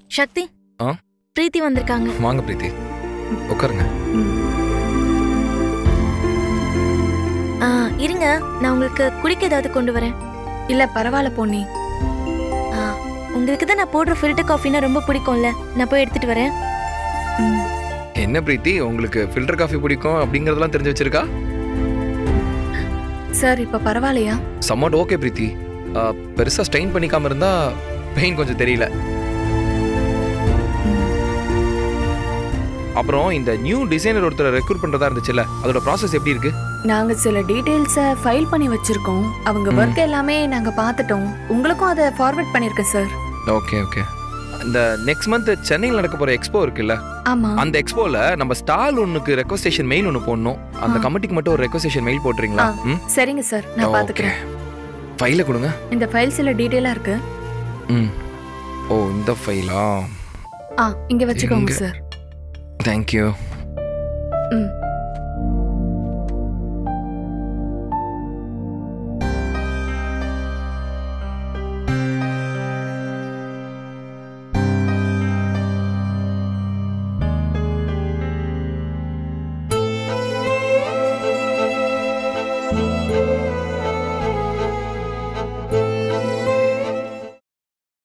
சக்தி ஆ? பிரீத்தி வந்திருக்காங்க வாங்க பிரீத்தி உட்காருங்க ஆ, இருங்க நான் உங்களுக்கு குடிக்க ஏதாவது கொண்டு வரேன் இல்ல பரவாயில்ல பொன்னி ஆ, உங்களுக்கு தான் நான் போடுற ஃபில்டர் காஃபினா ரொம்ப பிடிக்கும்ல நான் போய் எடுத்துட்டு வரேன் ம். என்ன பிரீத்தி உங்களுக்கு ஃபில்டர் காஃபி பிடிக்கும் அப்படிங்கறதெல்லாம் தெரிஞ்சு வச்சிருக்கா சார் இப்ப பரவாயில்லையா சம்மாட் ஓகே பிரீத்தி ஆ, பெருசா ஸ்ட்ரெயின் பண்ணிக்காம இருந்தா பெயின் கொஞ்சம் தெரியல ம். அப்புறம் இந்த நியூ டிசைனர் ஒருத்தரை ரெக்ரூட் பண்றதா இருந்துச்சுல்ல அதோட ப்ராசஸ் எப்படி இருக்கு நாங்க சில டீடைல்ஸ ஃபைல் பண்ணி வச்சிருக்கோம் அவங்க ம். ஒர்க் எல்லாமே நாங்க பார்த்துட்டோம் உங்களுக்கும் அதை ஃபார்வர்ட் பண்ணிருக்கேன் சார் ஓகே ஓகே இந்த நெக்ஸ்ட் மந்த் சென்னையில் நடக்க போற எக்ஸ்போ இருக்குல்ல ஆமா அந்த எக்ஸ்போல நம்ம ஸ்டால் ஒன்னுக்கு ரெக்வஸ்டேஷன் மெயில் ஒன்று போடணும் அந்த ஆ. கமிட்டிக்கு மட்டும் ஒரு ரெக்வஸ்டேஷன் மெயில் போட்டுறீங்களா ஆ. ம் சரிங்க சார் நான் பாத்துக்கிறேன் ஃபைல கொடுங்க இந்த ஃபைல் சில டீடைலா இருக்கு ம் ஓ இந்த ஃபைலா ஆ இங்க வச்சுக்கோங்க எங்க? சார் தேங்க்யூ ம்